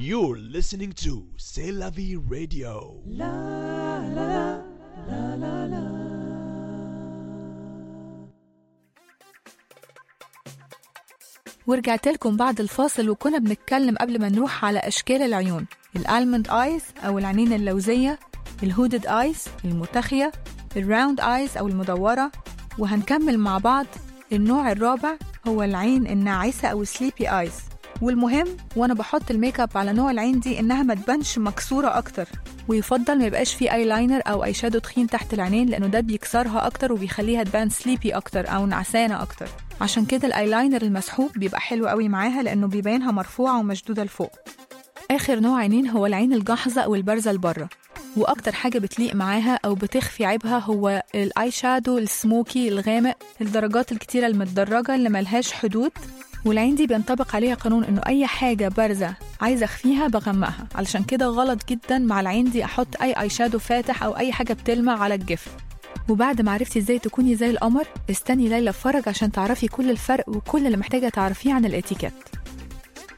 You're listening to C'est la vie radio. ورجعت لكم بعد الفاصل وكنا بنتكلم قبل ما نروح على أشكال العيون الألمند آيز أو العينين اللوزية الهودد آيز المرتخية الراوند آيز أو المدورة وهنكمل مع بعض النوع الرابع هو العين الناعسة أو سليبي آيز والمهم وانا بحط الميك اب على نوع العين دي انها ما تبانش مكسوره اكتر ويفضل ما يبقاش فيه اي لاينر او اي شادو تخين تحت العينين لانه ده بيكسرها اكتر وبيخليها تبان سليبي اكتر او نعسانه اكتر عشان كده الايلاينر المسحوب بيبقى حلو قوي معاها لانه بيبينها مرفوعه ومشدوده لفوق اخر نوع عينين هو العين الجاحظه او البارزه لبره واكتر حاجه بتليق معاها او بتخفي عيبها هو الاي شادو السموكي الغامق الدرجات الكتيره المتدرجه اللي ملهاش حدود والعين دي بينطبق عليها قانون انه اي حاجه بارزه عايزه اخفيها بغمقها علشان كده غلط جدا مع العين دي احط اي اي شادو فاتح او اي حاجه بتلمع على الجفن وبعد ما عرفتي ازاي تكوني زي القمر استني ليلى فرج عشان تعرفي كل الفرق وكل اللي محتاجه تعرفيه عن الاتيكيت